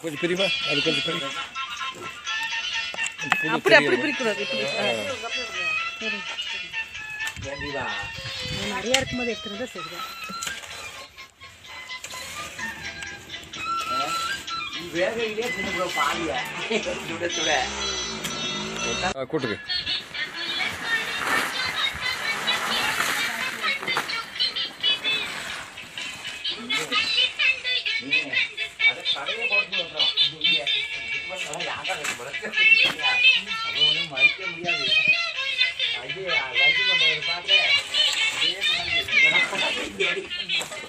கொஞ்சம் பிரிவா அது கொஞ்சம் பிரி அப்படி அப்படி பிரிக்கூடாது இப்படி ஏண்டிவா நிறையா இருக்கும்போது எடுத்துருந்தா சரிதான் வேகையிலே சின்ன ப்ரோ பாலிய சுட சுட ஆ, கூட்டுக்கு அதை கடையை போட்டு வர்றோம் இங்க யாரா அது ஒன்றும் மறிக்க முடியாது ஐயே வண்டி கொண்டு பார்த்து அதே மாதிரி